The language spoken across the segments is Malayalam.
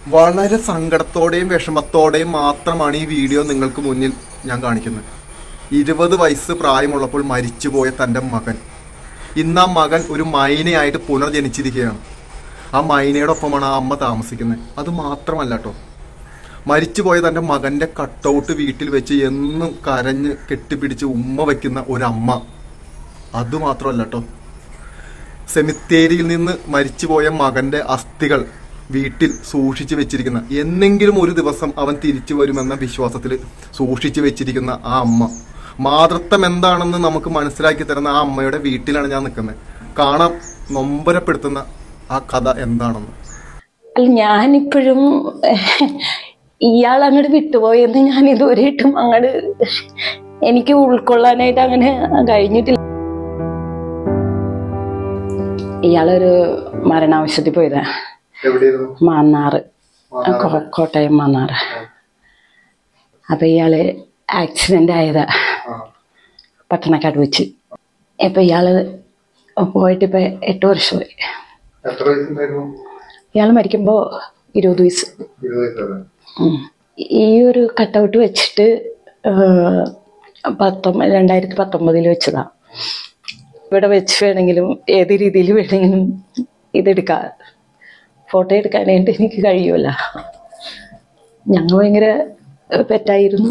വളരെ സങ്കടത്തോടെയും വിഷമത്തോടെയും മാത്രമാണ് ഈ വീഡിയോ നിങ്ങൾക്ക് മുന്നിൽ ഞാൻ കാണിക്കുന്നത് ഇരുപത് വയസ്സ് പ്രായമുള്ളപ്പോൾ മരിച്ചുപോയ തൻ്റെ മകൻ ഇന്ന് ആ മകൻ ഒരു മൈനയായിട്ട് പുനർജനിച്ചിരിക്കുകയാണ് ആ മൈനയോടൊപ്പമാണ് ആ അമ്മ താമസിക്കുന്നത് അത് മാത്രമല്ല കേട്ടോ മരിച്ചുപോയ തൻ്റെ മകൻ്റെ കട്ടൗട്ട് വീട്ടിൽ വെച്ച് എന്നും കരഞ്ഞ് കെട്ടിപ്പിടിച്ച് ഉമ്മ വയ്ക്കുന്ന ഒരമ്മ അതുമാത്രമല്ല കേട്ടോ സെമിത്തേരിയിൽ നിന്ന് മരിച്ചുപോയ മകന്റെ അസ്ഥികൾ വീട്ടിൽ സൂക്ഷിച്ചു വെച്ചിരിക്കുന്ന എന്നെങ്കിലും ഒരു ദിവസം അവൻ തിരിച്ചു വരുമെന്ന വിശ്വാസത്തിൽ സൂക്ഷിച്ചു വെച്ചിരിക്കുന്ന ആ അമ്മ മാതൃത്വം എന്താണെന്ന് നമുക്ക് മനസ്സിലാക്കി തരുന്ന ആ അമ്മയുടെ വീട്ടിലാണ് ഞാൻ നിൽക്കുന്നത് കാണാൻ നൊമ്പരപ്പെടുത്തുന്ന ആ കഥ എന്താണെന്ന് അല്ല ഞാനിപ്പോഴും ഇയാൾ അങ്ങോട്ട് വിട്ടുപോയെന്ന് ഞാൻ ഇതുവരെയായിട്ടും അങ്ങോട്ട് എനിക്ക് ഉൾക്കൊള്ളാനായിട്ട് അങ്ങനെ കഴിഞ്ഞിട്ടില്ല ഇയാളൊരു മരണാവശ്യത്തിൽ പോയതാ എവിടെയായിരുന്നു മാന്നാറ് കോ- കോട്ടയം മാന്നാറ് അപ്പൊ ഇയാള് ആക്സിഡന്റ് ആയതാ പട്ടണക്കാട് വെച്ച് ഇപ്പൊ ഇയാള് പോയിട്ട് ഇപ്പൊ എട്ട് വർഷമായി എത്ര വയസ്സുണ്ടായിരുന്നു ഇയാൾ മരിക്കുമ്പോ ഇരുപത് വയസ്സ് ഉം. ഈ ഒരു കട്ടൗട്ട് വെച്ചിട്ട് പത്തൊമ്പത് രണ്ടായിരത്തി പത്തൊമ്പതിൽ വെച്ചതാ ഇവിടെ വെച്ച് വേണമെങ്കിലും ഏത് രീതിയിൽ വേണമെങ്കിലും ഇതെടുക്കാം ഫോട്ടോ എടുക്കാനായിട്ട് എനിക്ക് കഴിയുമല്ല ഞങ്ങൾ ഭയങ്കര പെറ്റായിരുന്നു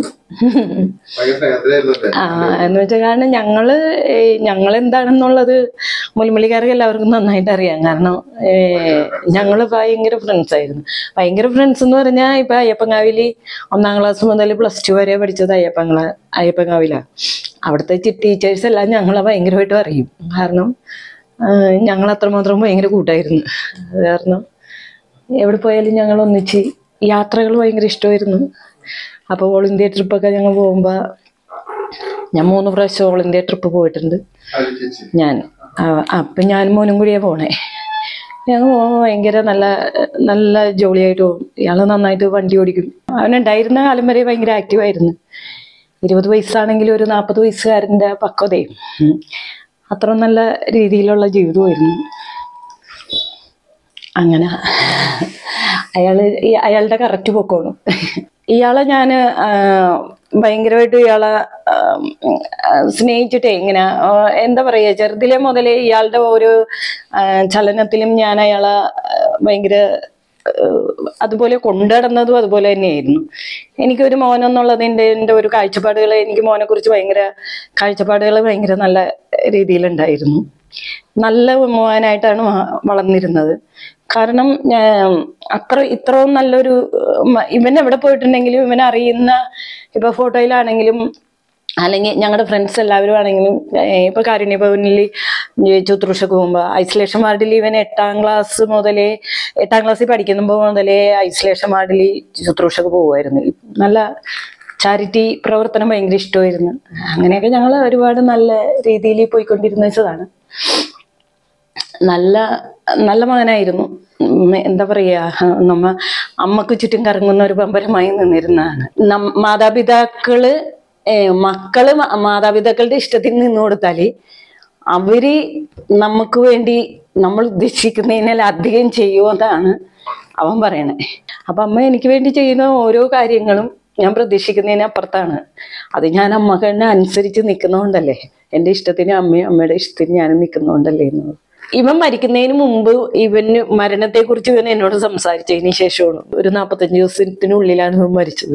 ആ എന്ന് വെച്ചാൽ കാരണം ഞങ്ങള് ഞങ്ങൾ എന്താണെന്നുള്ളത് മുൽമലിക്കാർക്ക് എല്ലാവർക്കും നന്നായിട്ട് അറിയാം കാരണം ഞങ്ങൾ ഭയങ്കര ഫ്രണ്ട്സ് ആയിരുന്നു ഭയങ്കര ഫ്രണ്ട്സ് എന്ന് പറഞ്ഞാൽ ഇപ്പൊ അയ്യപ്പങ്കാവില് ഒന്നാം ക്ലാസ് മുതൽ പ്ലസ് ടു വരെ പഠിച്ചത് അയ്യപ്പങ്ങള അയ്യപ്പങ്കാവിലാണ് അവിടുത്തെ ടീച്ചേഴ്സ് എല്ലാം ഞങ്ങളെ ഭയങ്കരമായിട്ടും അറിയും കാരണം ഞങ്ങൾ അത്രമാത്രം ഭയങ്കര കൂട്ടായിരുന്നു അത് കാരണം എവിടെ പോയാലും ഞങ്ങൾ ഒന്നിച്ച് യാത്രകൾ ഭയങ്കര ഇഷ്ടമായിരുന്നു അപ്പോൾ ഓൾ ഇന്ത്യ ട്രിപ്പൊക്കെ ഞങ്ങൾ പോകുമ്പോൾ ഞാൻ മൂന്ന് പ്രാവശ്യം ഓൾ ഇന്ത്യ ട്രിപ്പ് പോയിട്ടുണ്ട് ഞാൻ ആ- അപ്പം ഞാനും മോനും കൂടിയാണ് പോണേ ഞങ്ങൾ പോകുമ്പോൾ ഭയങ്കര നല്ല നല്ല ജോളിയായിട്ട് പോകും ഇയാൾ നന്നായിട്ട് വണ്ടി ഓടിക്കും അവനുണ്ടായിരുന്ന കാലം വരെ ഭയങ്കര ആക്റ്റീവായിരുന്നു ഇരുപത് വയസ്സാണെങ്കിൽ ഒരു നാൽപ്പത് വയസ്സുകാരൻ്റെ പക്വതയും ഉം. അത്ര നല്ല രീതിയിലുള്ള ജീവിതമായിരുന്നു അങ്ങനെ അയാള് ഈ അയാളുടെ കറക്റ്റ് പൊക്കോണു ഇയാളെ ഞാൻ ഭയങ്കരമായിട്ട് ഇയാളെ ആ, ആ, സ്നേഹിച്ചിട്ടേ ഇങ്ങനെ ആ, എന്താ പറയുക ചെറുതിലെ മുതലേ ഇയാളുടെ ഒരു ആ, ചലനത്തിലും ഞാൻ അയാളെ ആ, ഭയങ്കര ആ, അതുപോലെ കൊണ്ടുനടന്നതും അതുപോലെ തന്നെയായിരുന്നു എനിക്കൊരു മോനെന്നുള്ളതിൻ്റെ എൻ്റെ ഒരു കാഴ്ചപ്പാടുകൾ എനിക്ക് മോനെക്കുറിച്ച് ഭയങ്കര കാഴ്ചപ്പാടുകൾ ഭയങ്കര നല്ല രീതിയിലുണ്ടായിരുന്നു നല്ല മോഹനായിട്ടാണ് വ- വളർന്നിരുന്നത് കാരണം ഞാൻ അത്ര ഇത്രയും നല്ലൊരു മ- ഇവൻ എവിടെ പോയിട്ടുണ്ടെങ്കിലും ഇവൻ അറിയുന്ന ഇപ്പൊ ഫോട്ടോയിലാണെങ്കിലും അല്ലെങ്കിൽ ഞങ്ങളുടെ ഫ്രണ്ട്സ് എല്ലാവരും ആണെങ്കിലും ഏഹ് ഇപ്പൊ കാരുണ്യ ഭവനിൽ ശുശ്രൂഷക്ക് പോകുമ്പോൾ ഐസൊലേഷൻ വാർഡിൽ ഇവൻ എട്ടാം ക്ലാസ് മുതലേ എട്ടാം ക്ലാസ്സിൽ പഠിക്കുമ്പോൾ മുതലേ ഐസൊലേഷൻ വാർഡിൽ ശുശ്രൂഷക്ക് പോകുമായിരുന്നു നല്ല ചാരിറ്റി പ്രവർത്തനം ഭയങ്കര ഇഷ്ടമായിരുന്നു അങ്ങനെയൊക്കെ ഞങ്ങൾ ഒരുപാട് നല്ല രീതിയിൽ പോയിക്കൊണ്ടിരുന്നതാണ് നല്ല നല്ല മകനായിരുന്നു ഉം, എന്താ പറയാ നമ്മ അമ്മക്ക് ചുറ്റും കറങ്ങുന്ന ഒരു പമ്പരമായി നിന്നിരുന്നതാണ് നം- മാതാപിതാക്കള് ഏ, മക്കള് മ- മാതാപിതാക്കളുടെ ഇഷ്ടത്തിന് നിന്ന് കൊടുത്താല് അവര് നമുക്ക് വേണ്ടി നമ്മൾ ഉദ്ദേശിക്കുന്നതിനാൽ അധികം ചെയ്യുമെന്നാണ് അവൻ പറയണേ അപ്പൊ അമ്മ എനിക്ക് വേണ്ടി ചെയ്യുന്ന ഓരോ കാര്യങ്ങളും ഞാൻ പ്രതീക്ഷിക്കുന്നതിനപ്പുറത്താണ് അത് ഞാൻ അമ്മക്ക് തന്നെ അനുസരിച്ച് നിൽക്കുന്നതുകൊണ്ടല്ലേ എൻ്റെ ഇഷ്ടത്തിന് അമ്മയും അമ്മയുടെ ഇഷ്ടത്തിന് ഞാൻ നിൽക്കുന്നതുകൊണ്ടല്ലേ എന്നത് ഇവൻ മരിക്കുന്നതിന് മുമ്പ് ഇവന് മരണത്തെ കുറിച്ച് ഇവൻ എന്നോട് സംസാരിച്ചതിന് ശേഷമാണ് ഒരു നാൽപ്പത്തഞ്ച് ദിവസത്തിനുള്ളിലാണ് ഇവൻ മരിച്ചത്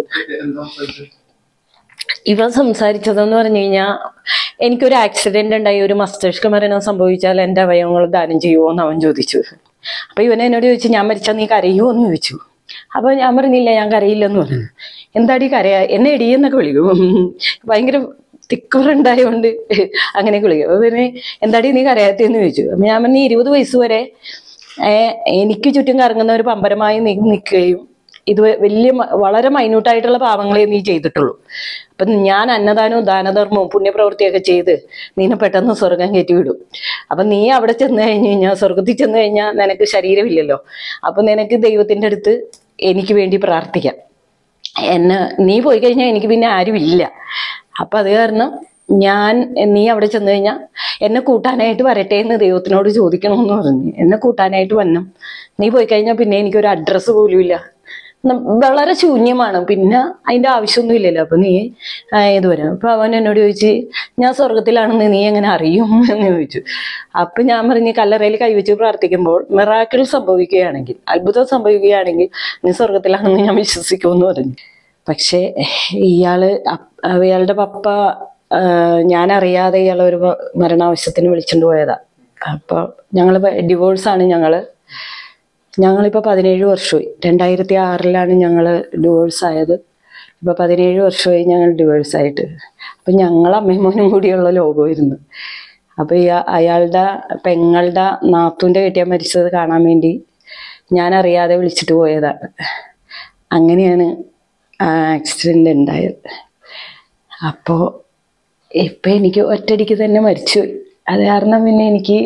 ഇവൻ സംസാരിച്ചതെന്ന് പറഞ്ഞു കഴിഞ്ഞാൽ എനിക്കൊരു ആക്സിഡന്റ് ഉണ്ടായി ഒരു മസ്തിഷ്ക മരണം സംഭവിച്ചാൽ എൻ്റെ അവയവങ്ങൾ ദാനം ചെയ്യുമോ എന്ന് അവൻ ചോദിച്ചു അപ്പൊ ഇവൻ എന്നോട് ചോദിച്ചു ഞാൻ മരിച്ചാൽ നീ കരയുമോ എന്ന് ചോദിച്ചു അപ്പൊ ഞാൻ പറഞ്ഞില്ല ഞാൻ കരയില്ലെന്ന് പറഞ്ഞു എന്താടി കരയാ എന്നെ ഇടിയെന്നൊക്കെ വിളിക്കും ഭയങ്കര തിക്കുറുണ്ടായോണ്ട് അങ്ങനെ വിളിക്കും അപ്പൊ പിന്നെ എന്താടി നീ കരയാത്തെന്ന് ചോദിച്ചു അപ്പൊ ഞാൻ പറഞ്ഞു ഇരുപത് വയസ്സ് വരെ ഏഹ് എനിക്ക് ചുറ്റും കറങ്ങുന്ന ഒരു പമ്പരമായി നീ നിൽക്കുകയും ഇത് വലിയ മ- വളരെ മൈന്യൂട്ടായിട്ടുള്ള പാവങ്ങളെ നീ ചെയ്തിട്ടുള്ളൂ അപ്പൊ ഞാൻ അന്നദാനവും ദാനധർമ്മവും പുണ്യപ്രവൃത്തിയൊക്കെ ചെയ്ത് നിന്നെ പെട്ടെന്ന് സ്വർഗം കയറ്റി വിടും അപ്പൊ നീ അവിടെ ചെന്ന് കഴിഞ്ഞ് കഴിഞ്ഞാൽ സ്വർഗത്തിൽ ചെന്ന് കഴിഞ്ഞാൽ നിനക്ക് ശരീരമില്ലല്ലോ അപ്പൊ നിനക്ക് ദൈവത്തിന്റെ അടുത്ത് എനിക്ക് വേണ്ടി പ്രാർത്ഥിക്കാം എന്നെ നീ പോയി കഴിഞ്ഞാൽ എനിക്ക് പിന്നെ ആരുമില്ല അപ്പൊ അത് കാരണം ഞാൻ നീ അവിടെ ചെന്ന് കഴിഞ്ഞാൽ എന്നെ കൂട്ടാനായിട്ട് വരട്ടെ എന്ന് ദൈവത്തിനോട് ചോദിക്കണമെന്ന് പറഞ്ഞു എന്നെ കൂട്ടാനായിട്ട് വന്നു നീ പോയി കഴിഞ്ഞാൽ പിന്നെ എനിക്കൊരു അഡ്രസ്സ് പോലും ഇല്ല ന- വളരെ ശൂന്യമാണ് പിന്നെ അതിന്റെ ആവശ്യമൊന്നും ഇല്ലല്ലോ അപ്പൊ നീ ആ, ഇത് വരാം അപ്പൊ അവൻ എന്നോട് ചോദിച്ച് ഞാൻ സ്വർഗത്തിലാണെന്ന് നീ എങ്ങനെ അറിയും എന്ന് ചോദിച്ചു അപ്പൊ ഞാൻ പറഞ്ഞ് കല്ലറയിൽ കൈവച്ച് പ്രാർത്ഥിക്കുമ്പോൾ മിറാക്കിൾ സംഭവിക്കുകയാണെങ്കിൽ അത്ഭുതം സംഭവിക്കുകയാണെങ്കിൽ നീ സ്വർഗത്തിലാണെന്ന് ഞാൻ വിശ്വസിക്കുമെന്ന് പറഞ്ഞു പക്ഷേ ഇയാള് അപ്- അയാളുടെ പപ്പ ആ, ഞാൻ അറിയാതെ ഇയാളെ ഒരു മ- മരണാവശ്യത്തിന് വിളിച്ചുകൊണ്ട് പോയതാ അപ്പൊ ഞങ്ങള് ഡിവോഴ്സാണ് ഞങ്ങള് ഞങ്ങളിപ്പോൾ പതിനേഴ് വർഷമായി രണ്ടായിരത്തി ആറിലാണ് ഞങ്ങൾ ഡിവോഴ്സ് ആയത് ഇപ്പോൾ പതിനേഴ് വർഷമായി ഞങ്ങൾ ഡിവോഴ്സ് ആയിട്ട് അപ്പം ഞങ്ങൾ അമ്മയും മോനും കൂടിയുള്ള ലോകമായിരുന്നു അപ്പോൾ ഈ അയാളുടെ പെങ്ങളുടെ നാത്തൂൻ്റെ കെട്ടിയാൻ മരിച്ചത് കാണാൻ വേണ്ടി ഞാൻ അറിയാതെ വിളിച്ചിട്ട് പോയതാണ് അങ്ങനെയാണ് ആ ആക്സിഡൻ്റ് ഉണ്ടായത് അപ്പോൾ ഇപ്പം എനിക്ക് ഒറ്റയടിക്ക് തന്നെ മരിച്ചു അത് കാരണം പിന്നെ എനിക്ക്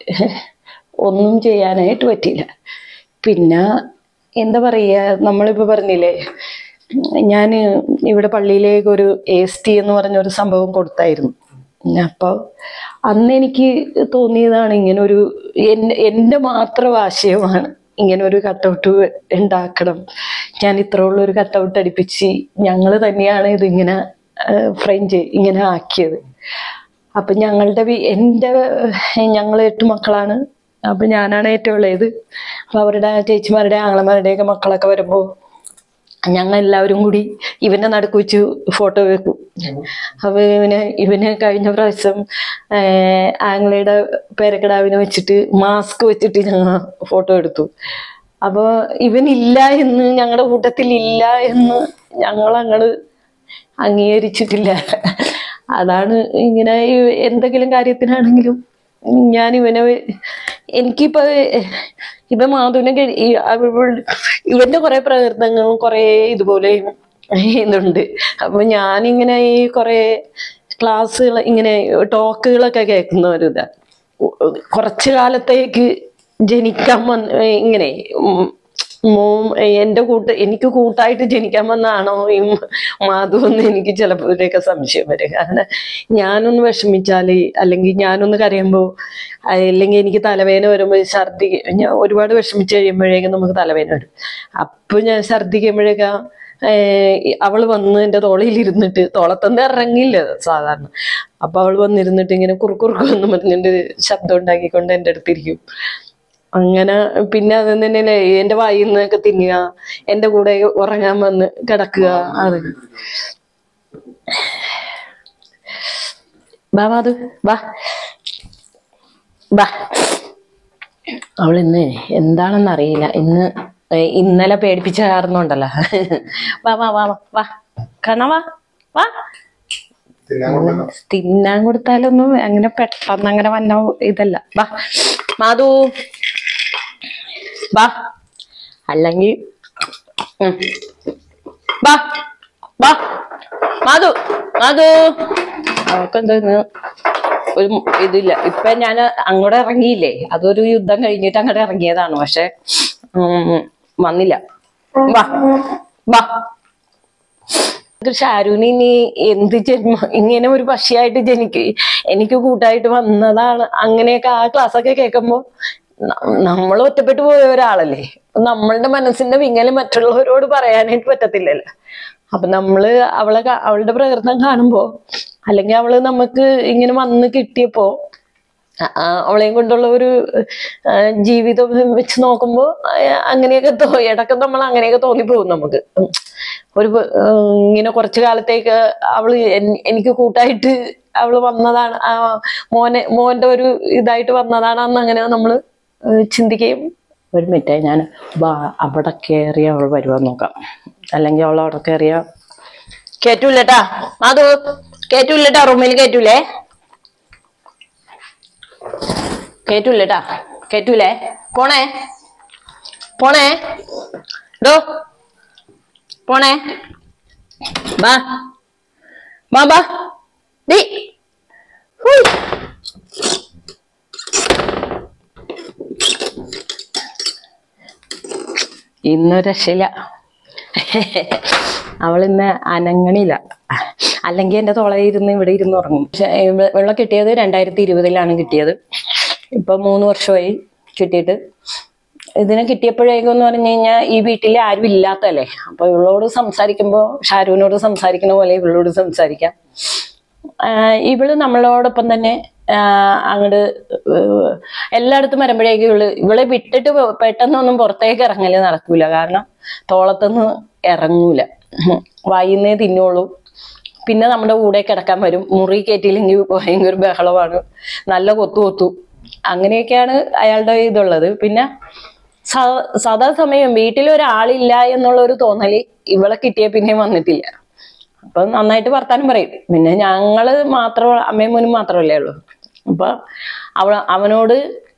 ഒന്നും ചെയ്യാനായിട്ട് പറ്റിയില്ല പിന്നെ എന്താ പറയുക നമ്മളിപ്പോൾ പറഞ്ഞില്ലേ ഞാൻ ഇവിടെ പള്ളിയിലേക്ക് ഒരു എസ് ടി എന്ന് പറഞ്ഞൊരു സംഭവം കൊടുത്തായിരുന്നു അപ്പോൾ അന്ന് എനിക്ക് തോന്നിയതാണ് ഇങ്ങനെ ഒരു എൻ- എൻ്റെ മാത്രം ആശയമാണ് ഇങ്ങനെ ഒരു കട്ടൗട്ട് ഉണ്ടാക്കണം ഞാൻ ഇത്ര ഉള്ള ഒരു കട്ടൗട്ട് അടിപ്പിച്ച് ഞങ്ങൾ തന്നെയാണ് ഇതിങ്ങനെ ഫ്രെയിം ചെയ്ത് ഇങ്ങനെ ആക്കിയത് അപ്പൊ ഞങ്ങളുടെ വീ- എൻ്റെ ഞങ്ങൾ എട്ട് മക്കളാണ് അപ്പൊ ഞാനാണ് ഏറ്റവും ഇളയത് അപ്പൊ അവരുടെ ചേച്ചിമാരുടെ ആങ്ങളമാരുടെയൊക്കെ മക്കളൊക്കെ വരുമ്പോൾ ഞങ്ങൾ എല്ലാവരും കൂടി ഇവന്റെ നടുക്ക് വെച്ച് ഫോട്ടോ വെക്കും അപ്പൊ ഇവന് ഇവന് കഴിഞ്ഞ പ്രാവശ്യം ആഹ് ആംഗ്ലയുടെ പേരക്കിടാവിനെ വെച്ചിട്ട് മാസ്ക് വെച്ചിട്ട് ഞങ്ങൾ ഫോട്ടോ എടുത്തു അപ്പൊ ഇവനില്ല എന്ന് ഞങ്ങളുടെ കൂട്ടത്തിൽ ഇല്ല എന്ന് ഞങ്ങൾ അങ്ങട് അംഗീകരിച്ചിട്ടില്ല അതാണ് ഇങ്ങനെ ഈ എന്തെങ്കിലും കാര്യത്തിനാണെങ്കിലും ഞാൻ ഇവനെ എനിക്കിപ്പോ ഇവ മാധുവിനെ കഴി- ഈ അവൾ- ഇവന്റെ കുറെ പ്രകൃതങ്ങളും കുറെ ഇതുപോലെ ഇതുണ്ട് അപ്പൊ ഞാനിങ്ങനെ ഈ കുറെ ക്ലാസ്സുകൾ ഇങ്ങനെ ടോക്കുകളൊക്കെ കേൾക്കുന്ന ഒരു ഇതാ കുറച്ചു കാലത്തേക്ക് ജനിക്കാൻ വന്ന് ഇങ്ങനെ ഉം മോം എന്റെ കൂട്ട് എനിക്ക് കൂട്ടായിട്ട് ജനിക്കാൻ വന്നാണോ ഈ മാധു എന്ന് എനിക്ക് ചിലപ്പോഴൊക്കെ സംശയം വരും കാരണം ഞാനൊന്ന് വിഷമിച്ചാല് അല്ലെങ്കിൽ ഞാനൊന്ന് കരയുമ്പോൾ അല്ലെങ്കിൽ എനിക്ക് തലവേദന വരുമ്പോൾ ഛർദി ഞാൻ ഒരുപാട് വിഷമിച്ച് കഴിയുമ്പോഴേക്കും നമുക്ക് തലവേദന വരും അപ്പൊ ഞാൻ ഛർദിക്കുമ്പോഴേക്കാ ഏഹ് അവള് വന്ന് എൻ്റെ തോളയിൽ ഇരുന്നിട്ട് തോളത്തന്ന് ഇറങ്ങില്ല സാധാരണ അപ്പൊ അവള് വന്നിരുന്നിട്ട് ഇങ്ങനെ കുറുക്കുറുക്കു എന്ന് പറഞ്ഞിട്ട് ശബ്ദം ഉണ്ടാക്കിക്കൊണ്ട് എൻ്റെ അടുത്തിരിക്കും അങ്ങനെ പിന്നെ അത് തന്നെയല്ലേ എന്റെ വായിൽ നിന്നൊക്കെ തിന്നുക എന്റെ കൂടെ ഉറങ്ങാൻ വന്ന് കിടക്കുക അത് വാ മാധു വാ വാ അവൾ ഇന്ന് എന്താണെന്ന് അറിയില്ല ഇന്ന് ഏ, ഇന്നലെ പേടിപ്പിച്ച കാരണമുണ്ടല്ലോ വാ വാ വാ വാ, വാ കണവാ വാ തിന്നാൻ കൊടുത്താലൊന്നും അങ്ങനെ പെട്ടെന്ന് അങ്ങനെ വന്ന ഇതല്ല വാ മാധു വാ അല്ലെങ്കിൽ ഉം. വാ വാ മാധു മാധു അവക്കെന്താ ഇന്ന് ഒരു ഇതില്ല ഇപ്പൊ ഞാൻ അങ്ങോട്ട് ഇറങ്ങിയില്ലേ അതൊരു യുദ്ധം കഴിഞ്ഞിട്ട് അങ്ങോട്ട് ഇറങ്ങിയതാണ് പക്ഷെ ഉം, വന്നില്ല വാ വാ ഇത് ഷാരൂന് ഇനി എന്ത് ജന്മ ഇങ്ങനെ ഒരു പക്ഷിയായിട്ട് ജനിക്ക് എനിക്ക് കൂട്ടായിട്ട് വന്നതാണ് അങ്ങനെയൊക്കെ ആ ക്ലാസ് ഒക്കെ കേൾക്കുമ്പോ നമ്മൾ ഒറ്റപ്പെട്ടു പോയ ഒരാളല്ലേ അപ്പൊ നമ്മളുടെ മനസ്സിന്റെ വിങ്ങല് മറ്റുള്ളവരോട് പറയാനായിട്ട് പറ്റത്തില്ലല്ലോ അപ്പൊ നമ്മള് അവളെ കാ- അവളുടെ പ്രകൃതം കാണുമ്പോ അല്ലെങ്കിൽ അവള് നമുക്ക് ഇങ്ങനെ വന്ന് കിട്ടിയപ്പോ ആ- ആ അവളെയും കൊണ്ടുള്ള ഒരു ആ, ജീവിതം വെച്ച് നോക്കുമ്പോ ആ, അങ്ങനെയൊക്കെ തോ ഇടയ്ക്ക് നമ്മൾ അങ്ങനെയൊക്കെ തോന്നിപ്പോകും നമുക്ക് ഉം. ഒരു പ- ആ, ഇങ്ങനെ കുറച്ചു കാലത്തേക്ക് അവള് എൻ- എനിക്ക് കൂട്ടായിട്ട് അവള് വന്നതാണ് ആ മോനെ മോന്റെ ഒരു ഇതായിട്ട് വന്നതാണെന്ന് അങ്ങനെ നമ്മള് ആ, ചിന്തിക്കുകയും ഒരു മിനിറ്റ് ഞാൻ വാ അവിടെ കയറി അവൾ വരുവാൻ നോക്കാം അല്ലെങ്കിൽ അവൾ അവിടെ കയറിയ കേറ്റൂലേട്ടാ അത് കേറ്റൂലേട്ടാ റൂമിൽ കേറ്റൂലേ കേറ്റൂലേട്ടാ കേറ്റൂലേ പോണേ പോണേ ഡോ പോണേ ബാ ബാ ബാ ഡി ഹുയ്. ഇന്നൊരു രക്ഷയില്ല അവളിന്ന് അനങ്ങണില്ല അല്ലെങ്കിൽ എൻ്റെ തുളയിൽ ഇരുന്ന് ഇവിടെ ഇരുന്ന് ഉറങ്ങും പക്ഷെ ഇവ- വെള്ളം കിട്ടിയത് രണ്ടായിരത്തി ഇരുപതിലാണ് കിട്ടിയത് ഇപ്പൊ മൂന്ന് വർഷമായി കിട്ടിയിട്ട് ഇതിനെ കിട്ടിയപ്പോഴേക്കും എന്ന് പറഞ്ഞു കഴിഞ്ഞാൽ ഈ വീട്ടിൽ ആരും ഇല്ലാത്തല്ലേ അപ്പൊ ഇവളോട് സംസാരിക്കുമ്പോൾ ഷാരുവിനോട് സംസാരിക്കുന്ന പോലെ ഇവളോട് സംസാരിക്കാം ആഹ് ഇവള് നമ്മളോടൊപ്പം തന്നെ അങ്ങോട്ട് എല്ലായിടത്തും വരുമ്പോഴേക്കും ഇവള് ഇവളെ വിട്ടിട്ട് പെ- പെട്ടെന്നൊന്നും പുറത്തേക്ക് ഇറങ്ങല് നടക്കൂല കാരണം തോളത്തൊന്നും ഇറങ്ങൂല വായിന്നേ തിന്നോളൂ പിന്നെ നമ്മുടെ കൂടെ കിടക്കാൻ വരും മുറി കയറ്റിയില്ലെങ്കിൽ ഭയങ്കര ബഹളമാണ് നല്ല കൊത്തു കൊത്തു അങ്ങനെയൊക്കെയാണ് അയാളുടെ ഇതുള്ളത് പിന്നെ സ- സദാ സമയം വീട്ടിൽ ഒരാളില്ല എന്നുള്ള ഒരു തോന്നല് ഇവളെ കിട്ടിയ പിന്നെയും വന്നിട്ടില്ല അപ്പൊ നന്നായിട്ട് വർത്താനം പറയും പിന്നെ ഞങ്ങള് മാത്രം അമ്മയും മോനും മാത്രമല്ലേ ഉള്ളൂ അപ്പൊ അവ അവനോട്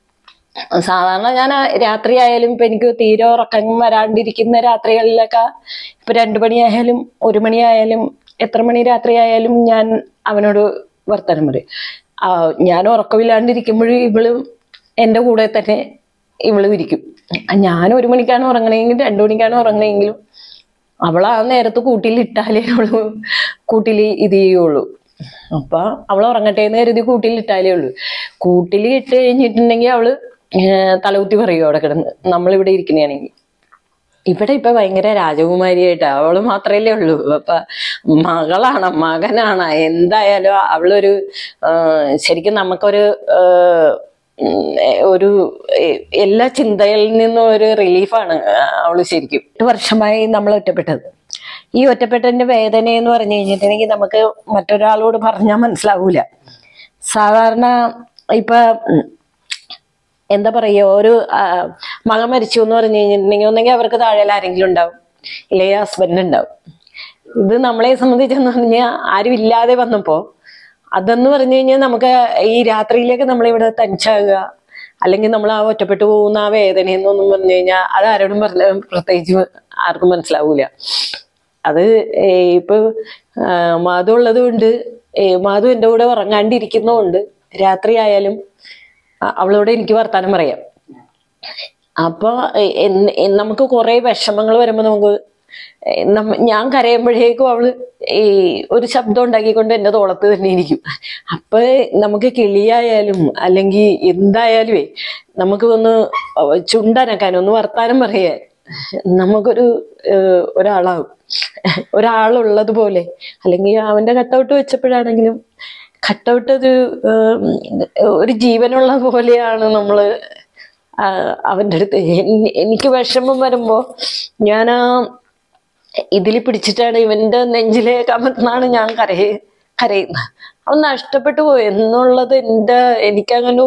സാധാരണ ഞാൻ രാത്രി ആയാലും ഇപ്പൊ എനിക്ക് തീരെ ഉറക്കം വരാണ്ടിരിക്കുന്ന രാത്രികളിലൊക്കെ ഇപ്പൊ രണ്ടു മണിയായാലും ഒരു മണിയായാലും എത്ര മണി രാത്രി ആയാലും ഞാൻ അവനോട് വർത്തമാനം പറയും ആ, ഞാൻ ഉറക്കമില്ലാണ്ടിരിക്കുമ്പോഴും ഇവളും എൻ്റെ കൂടെ തന്നെ ഇവള് ഇരിക്കും ഞാൻ ഒരു മണിക്കാണ് ഉറങ്ങണമെങ്കിൽ രണ്ടു മണിക്കാണ് ഉറങ്ങണമെങ്കിലും അവൾ ആ നേരത്ത് കൂട്ടിൽ ഇട്ടാലേ അവള് കൂട്ടിൽ ഇത് ചെയ്യുള്ളൂ അപ്പൊ അവൾ ഉറങ്ങട്ടെ എന്ന് കരുതി കൂട്ടിൽ ഇട്ടാലേ ഉള്ളൂ കൂട്ടിൽ ഇട്ട് കഴിഞ്ഞിട്ടുണ്ടെങ്കിൽ അവള് ഏർ തലകുത്തി പറയും അവിടെ കിടന്ന് നമ്മളിവിടെ ഇരിക്കണയാണെങ്കിൽ ഇവിടെ ഇപ്പൊ ഭയങ്കര രാജകുമാരിയായിട്ടാ അവള് മാത്രല്ലേ ഉള്ളൂ അപ്പൊ മകളാണ് മകനാണ് എന്തായാലും അവളൊരു ആ, ശരിക്കും നമുക്കൊരു ആ, ഉം, ഒരു എ- എല്ലാ ചിന്തയിൽ നിന്നും ഒരു റിലീഫാണ് അവള് ശരിക്കും എട്ട് വർഷമായി നമ്മൾ ഒറ്റപ്പെട്ടത് ഈ ഒറ്റപ്പെട്ടതിന്റെ വേദന എന്ന് പറഞ്ഞു കഴിഞ്ഞിട്ടുണ്ടെങ്കിൽ നമുക്ക് മറ്റൊരാളോട് പറഞ്ഞാൽ മനസ്സിലാവൂല സാധാരണ ഇപ്പൊ ഉം, എന്താ പറയുക ഒരു ആ, മകൻ മരിച്ചു എന്ന് പറഞ്ഞു കഴിഞ്ഞിട്ടുണ്ടെങ്കിൽ ഒന്നെങ്കിൽ അവർക്ക് താഴെ ആരെങ്കിലും ഉണ്ടാവും ഇല്ലെങ്കിൽ ഹസ്ബൻഡ് ഉണ്ടാവും ഇത് നമ്മളെ സംബന്ധിച്ചെന്ന് പറഞ്ഞാൽ ആരും ഇല്ലാതെ വന്നപ്പോ അതെന്ന് പറഞ്ഞു കഴിഞ്ഞാൽ നമുക്ക് ഈ രാത്രിയിലേക്ക് നമ്മളിവിടെ തനിച്ചാകുക അല്ലെങ്കിൽ നമ്മൾ ആ ഒറ്റപ്പെട്ടു പോകുന്ന ആ വേദന എന്നൊന്നും പറഞ്ഞു കഴിഞ്ഞാൽ അത് ആരോടും പറഞ്ഞ പ്രത്യേകിച്ച് ആർക്കും മനസ്സിലാവൂല അത് ഏ, ഇപ്പൊ ആ, മാധു ഉള്ളത് കൊണ്ട് ഏ, മാധു എൻ്റെ കൂടെ ഉറങ്ങാണ്ടിരിക്കുന്നതുകൊണ്ട് രാത്രി ആയാലും അ- അവളോട് എനിക്ക് വർത്താനം പറയാം അപ്പൊ എ- എൻ- എൻ- നമുക്ക് കുറെ വിഷമങ്ങൾ വരുമ്പോ നമുക്ക് എ, നമ്മ- ഞാൻ കരയുമ്പോഴേക്കും അവള് ഈ ഒരു ശബ്ദം ഉണ്ടാക്കിക്കൊണ്ട് എന്റെ തോളത്ത് തന്നെ ഇരിക്കും അപ്പൊ നമുക്ക് കിളിയായാലും അല്ലെങ്കിൽ എന്തായാലുമേ നമുക്ക് ഒന്ന് ചുണ്ടനക്കാൻ ഒന്ന് വർത്താനം പറയാൻ നമുക്കൊരു ഏഹ്, ഒരാളാവും ഒരാളുള്ളത് പോലെ അല്ലെങ്കിൽ അവന്റെ കട്ടൗട്ട് വെച്ചപ്പോഴാണെങ്കിലും കട്ടൗട്ട് ഒരു ഏഹ്, ഒരു ജീവനുള്ള പോലെയാണ് നമ്മള് ആ, അവന്റെ അടുത്ത് എനി- എനിക്ക് വിഷമം വരുമ്പോ ഞാൻ ആ ഇതിൽ പിടിച്ചിട്ടാണ് ഇവന്റെ നെഞ്ചിലെ കമന്നാണ് ഞാൻ കരയ കരയുന്നത് അവൻ നഷ്ടപ്പെട്ടു പോയി എന്നുള്ളത് എൻ്റെ എനിക്കങ്ങനെ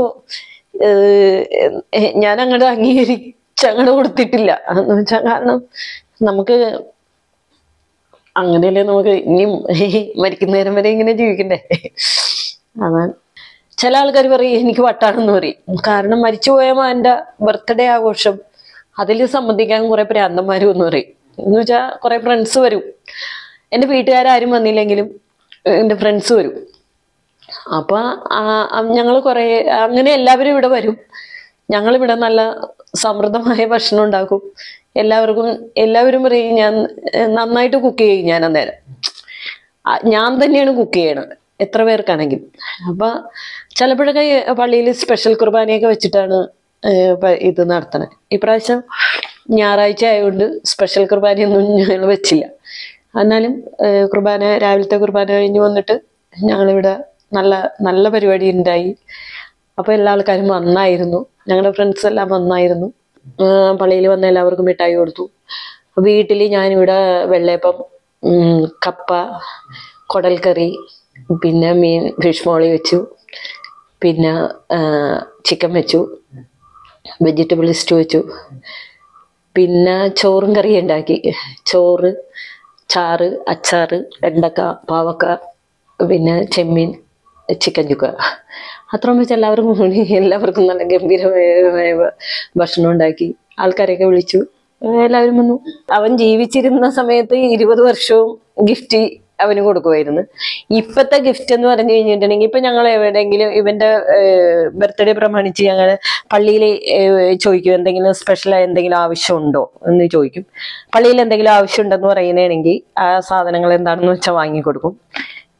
ഞാൻ അങ്ങോട്ട് അംഗീകരിച്ചങ്ങോട്ട് കൊടുത്തിട്ടില്ല എന്ന് വെച്ചാൽ കാരണം നമുക്ക് അങ്ങനെയല്ലേ നമുക്ക് ഇനിയും മരിക്കുന്നേരം വരെ ഇങ്ങനെ ജീവിക്കണ്ടേ അതാണ് ചില ആൾക്കാർ പറയും എനിക്ക് വട്ടാണെന്ന് പറയും കാരണം മരിച്ചുപോയ മാൻ്റെ ബർത്ത്ഡേ ആഘോഷം അതിൽ സംബന്ധിക്കാൻ കുറെ പ്രാന്തന്മാരും എന്ന് പറയും എന്ന് വെച്ചാൽ കുറെ ഫ്രണ്ട്സ് വരും എൻ്റെ വീട്ടുകാരും വന്നില്ലെങ്കിലും എൻ്റെ ഫ്രണ്ട്സ് വരും അപ്പൊ ഞങ്ങൾ കുറെ അങ്ങനെ എല്ലാവരും ഇവിടെ വരും ഞങ്ങളിവിടെ നല്ല സമൃദ്ധമായ ഭക്ഷണം ഉണ്ടാക്കും എല്ലാവർക്കും എല്ലാവരും പറയും ഞാൻ ഏഹ്, നന്നായിട്ട് കുക്ക് ചെയ്യും ഞാൻ അന്നേരം ആ, ഞാൻ തന്നെയാണ് കുക്ക് ചെയ്യണത് എത്ര പേർക്കാണെങ്കിലും അപ്പൊ ചിലപ്പോഴൊക്കെ പള്ളിയിൽ സ്പെഷ്യൽ കുർബാനയൊക്കെ വെച്ചിട്ടാണ് ഏഹ്, പ- ഇത് നടത്തണത് ഇപ്രാവശ്യം ഞായറാഴ്ച ആയതുകൊണ്ട് സ്പെഷ്യൽ കുർബാനയൊന്നും ഞങ്ങൾ വെച്ചില്ല എന്നാലും ഏഹ്, കുർബാന രാവിലത്തെ കുർബാന കഴിഞ്ഞ് വന്നിട്ട് ഞങ്ങളിവിടെ നല്ല നല്ല പരിപാടി ഉണ്ടായി അപ്പൊ എല്ലാ ആൾക്കാരും വന്നായിരുന്നു ഞങ്ങളുടെ ഫ്രണ്ട്സ് എല്ലാം വന്നായിരുന്നു പള്ളിയിൽ വന്ന എല്ലാവർക്കും മിഠായി കൊടുത്തു വീട്ടിൽ ഞാനിവിടെ വെള്ളയപ്പം ഉം, കപ്പ കുടൽക്കറി പിന്നെ മീൻ ഫിഷ് മോളി വെച്ചു പിന്നെ ചിക്കൻ വെച്ചു വെജിറ്റബിൾ സ്റ്റൂ വെച്ചു പിന്നെ ചോറും കറിയും ഉണ്ടാക്കി ചോറ് ചാറ് അച്ചാറ് വെണ്ടക്ക പാവക്ക പിന്നെ ചെമ്മീൻ ചിക്കൻ ചുക്ക അത്രയും വെച്ച് എല്ലാവർക്കും കൂടി എല്ലാവർക്കും നല്ല ഗംഭീരമായ ഭക്ഷണം ഉണ്ടാക്കി ആൾക്കാരെയൊക്കെ വിളിച്ചു എല്ലാവരും വന്നു അവൻ ജീവിച്ചിരുന്ന സമയത്ത് ഇരുപത് വർഷവും ഗിഫ്റ്റ് അവന് കൊടുക്കുമായിരുന്നു ഇപ്പത്തെ ഗിഫ്റ്റ് എന്ന് പറഞ്ഞു കഴിഞ്ഞിട്ടുണ്ടെങ്കിൽ ഇപ്പൊ ഞങ്ങൾ എവിടെയെങ്കിലും ഇവന്റെ ബർത്ത്ഡേ പ്രമാണിച്ച് ഞങ്ങൾ പള്ളിയിൽ ചോദിക്കും എന്തെങ്കിലും സ്പെഷ്യൽ എന്തെങ്കിലും ആവശ്യമുണ്ടോ എന്ന് ചോദിക്കും പള്ളിയിൽ എന്തെങ്കിലും ആവശ്യമുണ്ടെന്ന് പറയുകയാണെങ്കിൽ ആ സാധനങ്ങൾ എന്താണെന്ന് വെച്ചാൽ വാങ്ങിക്കൊടുക്കും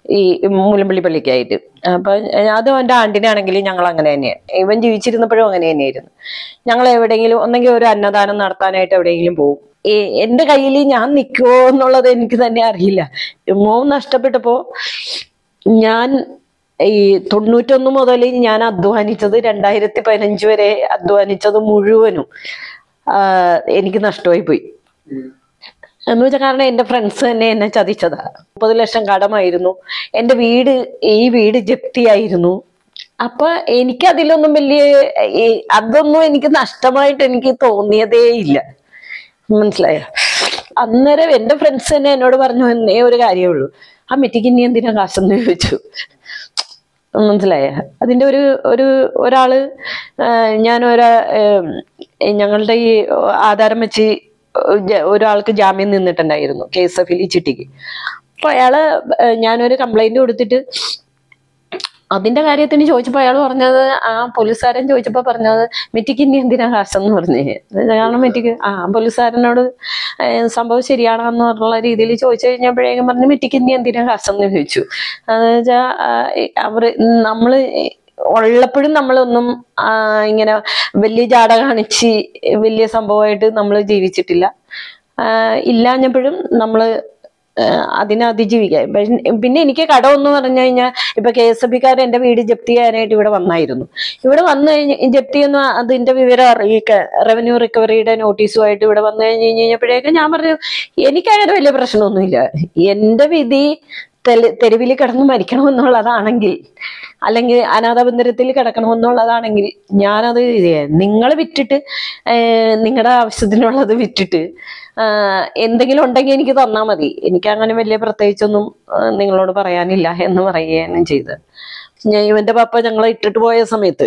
ഈ മുലമ്പള്ളി പള്ളിക്കായിട്ട് അപ്പൊ അത് എൻ്റെ ആണ്ടിനാണെങ്കിൽ ഞങ്ങൾ അങ്ങനെ തന്നെയാണ് ഇവൻ ജീവിച്ചിരുന്നപ്പോഴും അങ്ങനെ തന്നെയായിരുന്നു ഞങ്ങൾ എവിടെയെങ്കിലും ഒന്നെങ്കിൽ ഒരു അന്നദാനം നടത്താനായിട്ട് എവിടെയെങ്കിലും പോകും ഈ എൻ്റെ കയ്യിൽ ഞാൻ നിൽക്കുമോ എന്നുള്ളത് എനിക്ക് തന്നെ അറിയില്ല മോൻ നഷ്ടപ്പെട്ടപ്പോ ഞാൻ ഈ തൊണ്ണൂറ്റൊന്ന് മുതൽ ഞാൻ അധ്വാനിച്ചത് രണ്ടായിരത്തി പതിനഞ്ച് വരെ അധ്വാനിച്ചത് മുഴുവനും ആ, എനിക്ക് നഷ്ടമായി പോയി എന്ന് വെച്ചാൽ കാരണം എൻ്റെ ഫ്രണ്ട്സ് തന്നെ എന്നെ ചതിച്ചതാ മുപ്പത് ലക്ഷം കടമായിരുന്നു എൻ്റെ വീട് ഈ വീട് ജപ്തിയായിരുന്നു അപ്പൊ എനിക്ക് അതിലൊന്നും വലിയ ഈ അതൊന്നും എനിക്ക് നഷ്ടമായിട്ട് എനിക്ക് തോന്നിയതേ ഇല്ല മനസ്സിലായോ അന്നേരം എൻ്റെ ഫ്രണ്ട്സ് തന്നെ എന്നോട് പറഞ്ഞു എന്നേ ഒരു കാര്യമേ ഉള്ളൂ ആ മെറ്റിക്ക് ഇനി എന്തിനാ കാശെന്ന് ചോദിച്ചു മനസ്സിലായ അതിന്റെ ഒരു ഒരു ഒരാള് ആ, ഞാൻ ഒരാ ഏം, ഞങ്ങളുടെ ഈ ആധാരം വെച്ച് ജ- ഒരാൾക്ക് ജാമ്യം നിന്നിട്ടുണ്ടായിരുന്നു കെ എസ് എഫിൽ ചിട്ടിക്ക് അപ്പൊ അയാള് ഏ, ഞാനൊരു കംപ്ലൈന്റ് കൊടുത്തിട്ട് അതിന്റെ കാര്യത്തിന് ചോദിച്ചപ്പോ അയാൾ പറഞ്ഞത് ആ പോലീസുകാരൻ ചോദിച്ചപ്പോ പറഞ്ഞത് മെറ്റിക്ക് ഇനി എന്തിനാ കാശെന്ന് പറഞ്ഞേ കാരണം മെറ്റിക്ക് ആ പോലീസുകാരനോട് ഏ, സംഭവം ശരിയാണെന്ന് പറഞ്ഞുള്ള രീതിയിൽ ചോദിച്ചു കഴിഞ്ഞപ്പോഴേക്കും പറഞ്ഞു മെറ്റിക്ക് ഇനി എന്തിനാ കാശെന്ന് ചോദിച്ചു അതെന്ന് വെച്ചാ ആ, ഈ അവര് നമ്മള് ഉള്ളപ്പോഴും നമ്മളൊന്നും ആ, ഇങ്ങനെ വലിയ ജാട കാണിച്ച് വലിയ സംഭവമായിട്ട് നമ്മൾ ജീവിച്ചിട്ടില്ല ആ, ഇല്ലാഞ്ഞപ്പോഴും നമ്മള് ഏഹ് അതിനെ അതിജീവിക്കാൻ പക്ഷെ- പിന്നെ എനിക്ക് കടമെന്ന് പറഞ്ഞു കഴിഞ്ഞാൽ ഇപ്പൊ കെ എസ് എഫ് ബിക്കാർ എന്റെ വീട് ജപ്തി ചെയ്യാനായിട്ട് ഇവിടെ വന്നായിരുന്നു ഇവിടെ വന്നു കഴിഞ്ഞ് ജപ്തി എന്ന് അതിന്റെ വിവരം അറിയിക്ക റവന്യൂ റിക്കവറിയുടെ നോട്ടീസുമായിട്ട് ഇവിടെ വന്നു കഴിഞ്ഞ് കഴിഞ്ഞപ്പോഴേക്കും ഞാൻ പറഞ്ഞു എനിക്കങ്ങനെ വലിയ പ്രശ്നമൊന്നുമില്ല എന്റെ വിധി തെല- തെരുവിൽ കിടന്ന് മരിക്കണമെന്നുള്ളതാണെങ്കിൽ അല്ലെങ്കിൽ അനാഥബന്ധനത്തിൽ കിടക്കണമെന്നുള്ളതാണെങ്കിൽ ഞാനത് നിങ്ങൾ വിറ്റിട്ട് നിങ്ങളുടെ ആവശ്യത്തിനുള്ളത് വിറ്റിട്ട് ആ, എന്തെങ്കിലും ഉണ്ടെങ്കിൽ എനിക്ക് തന്നാൽ മതി എനിക്ക് അങ്ങനെ വലിയ പ്രത്യേകിച്ചൊന്നും ആ, നിങ്ങളോട് പറയാനില്ല എന്ന് പറയുകയാണ് ചെയ്തത് ഞാൻ ഇവന്റെ പപ്പ ഞങ്ങളെ ഇട്ടിട്ട് പോയ സമയത്ത്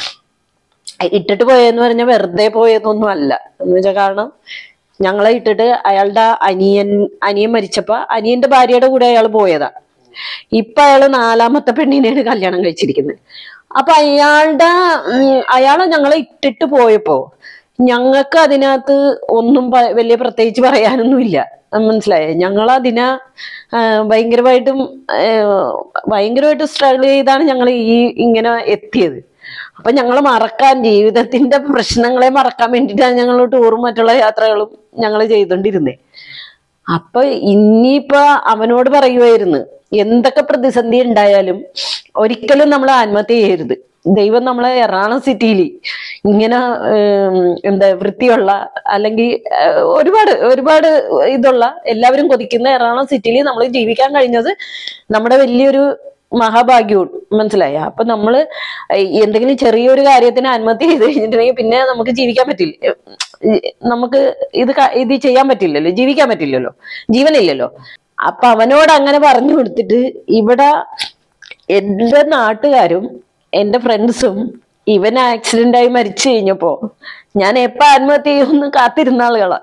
ഇട്ടിട്ട് പോയെന്ന് പറഞ്ഞാൽ വെറുതെ പോയതൊന്നും അല്ല എന്ന് വെച്ചാൽ കാരണം ഞങ്ങളെ ഇട്ടിട്ട് അയാളുടെ അനിയൻ അനിയൻ മരിച്ചപ്പോ അനിയന്റെ ഭാര്യയുടെ കൂടെ അയാൾ പോയതാ ഇപ്പൊ അയാള് നാലാമത്തെ പെണ്ണിനെയാണ് കല്യാണം കഴിച്ചിരിക്കുന്നത് അപ്പൊ അയാളുടെ ഉം, അയാളെ ഞങ്ങളെ ഇട്ടിട്ട് പോയപ്പോ ഞങ്ങൾക്ക് അതിനകത്ത് ഒന്നും പ- വലിയ പ്രത്യേകിച്ച് പറയാനൊന്നുമില്ല മനസ്സിലായേ ഞങ്ങൾ അതിനെ ഭയങ്കരമായിട്ടും ആ, ഭയങ്കരമായിട്ട് സ്ട്രഗിൾ ചെയ്താണ് ഞങ്ങൾ ഈ ഇങ്ങനെ എത്തിയത് അപ്പൊ ഞങ്ങൾ മറക്കാൻ ജീവിതത്തിന്റെ പ്രശ്നങ്ങളെ മറക്കാൻ വേണ്ടിയിട്ടാണ് ഞങ്ങൾ ടൂറും മറ്റുള്ള യാത്രകളും ഞങ്ങൾ ചെയ്തോണ്ടിരുന്നേ അപ്പൊ ഇനിയിപ്പൊ അവനോട് പറയുമായിരുന്നു എന്തൊക്കെ പ്രതിസന്ധി ഉണ്ടായാലും ഒരിക്കലും നമ്മൾ ആത്മഹത്യ ചെയ്യരുത് ദൈവം നമ്മളെ എറണാകുളം സിറ്റിയിൽ ഇങ്ങനെ ഉം, എന്താ വൃത്തിയുള്ള അല്ലെങ്കിൽ ഏഹ്, ഒരുപാട് ഒരുപാട് ഇതുള്ള എല്ലാവരും കൊതിക്കുന്ന എറണാകുളം സിറ്റിയിൽ നമ്മൾ ജീവിക്കാൻ കഴിഞ്ഞത് നമ്മുടെ വലിയൊരു മഹാഭാഗ്യവും മനസ്സിലായ അപ്പൊ നമ്മള് എന്തെങ്കിലും ചെറിയൊരു കാര്യത്തിന് ആത്മഹത്യ ചെയ്ത് കഴിഞ്ഞിട്ടുണ്ടെങ്കിൽ പിന്നെ നമുക്ക് ജീവിക്കാൻ പറ്റില്ല ഏഹ് നമുക്ക് ഇത് ക- ഇത് ചെയ്യാൻ പറ്റില്ലല്ലോ ജീവിക്കാൻ പറ്റില്ലല്ലോ ജീവനില്ലല്ലോ അപ്പൊ അവനോട് അങ്ങനെ പറഞ്ഞു കൊടുത്തിട്ട് ഇവിടെ എന്റെ നാട്ടുകാരും എന്റെ ഫ്രണ്ട്സും ഇവൻ ആക്സിഡന്റ് ആയി മരിച്ചു കഴിഞ്ഞപ്പോ ഞാൻ എപ്പോ ആത്മഹത്യ ചെയ്യുമെന്ന് കാത്തിരുന്ന ആളുകളാ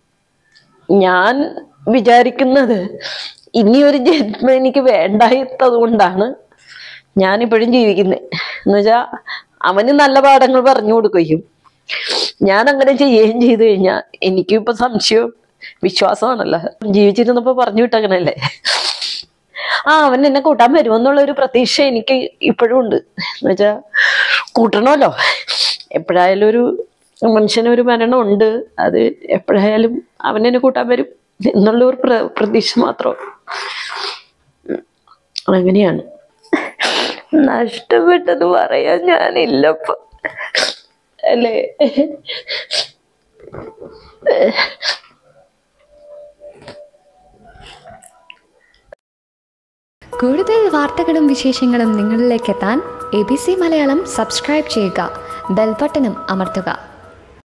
ഞാൻ വിചാരിക്കുന്നത് ഇനിയൊരു ജന്മം എനിക്ക് വേണ്ടാത്തത് കൊണ്ടാണ് ഞാനിപ്പോഴും ജീവിക്കുന്നത് എന്ന് വെച്ചാ അവന് നല്ല പാഠങ്ങൾ പറഞ്ഞു കൊടുക്കുകയും ഞാൻ അങ്ങനെ ചെയ്യുകയും ചെയ്തു കഴിഞ്ഞാൽ എനിക്കും ഇപ്പൊ സംശയവും വിശ്വാസമാണല്ലോ ജീവിച്ചിരുന്നപ്പോ പറഞ്ഞു വിട്ടങ്ങനല്ലേ ആ അവൻ എന്നെ കൂട്ടാൻ വരുമെന്നുള്ള ഒരു പ്രതീക്ഷ എനിക്ക് ഇപ്പോഴും ഉണ്ട് എന്ന് വെച്ചാ കൂട്ടണമല്ലോ എപ്പോഴായാലും ഒരു മനുഷ്യന് ഒരു മരണം ഉണ്ട് അത് എപ്പോഴായാലും അവൻ എന്നെ കൂട്ടാൻ വരും എന്നുള്ള ഒരു പ്ര പ്രതീക്ഷ മാത്രം അങ്ങനെയാണ് നഷ്ടപ്പെട്ടത് പറയാൻ ഞാനില്ലപ്പ അല്ലേ കൂടുതൽ വാർത്തകളും വിശേഷങ്ങളും നിങ്ങളിലേക്ക് എത്താൻ A B C Malayalam subscribe ചെയ്യുക ബെൽബട്ടനും അമർത്തുക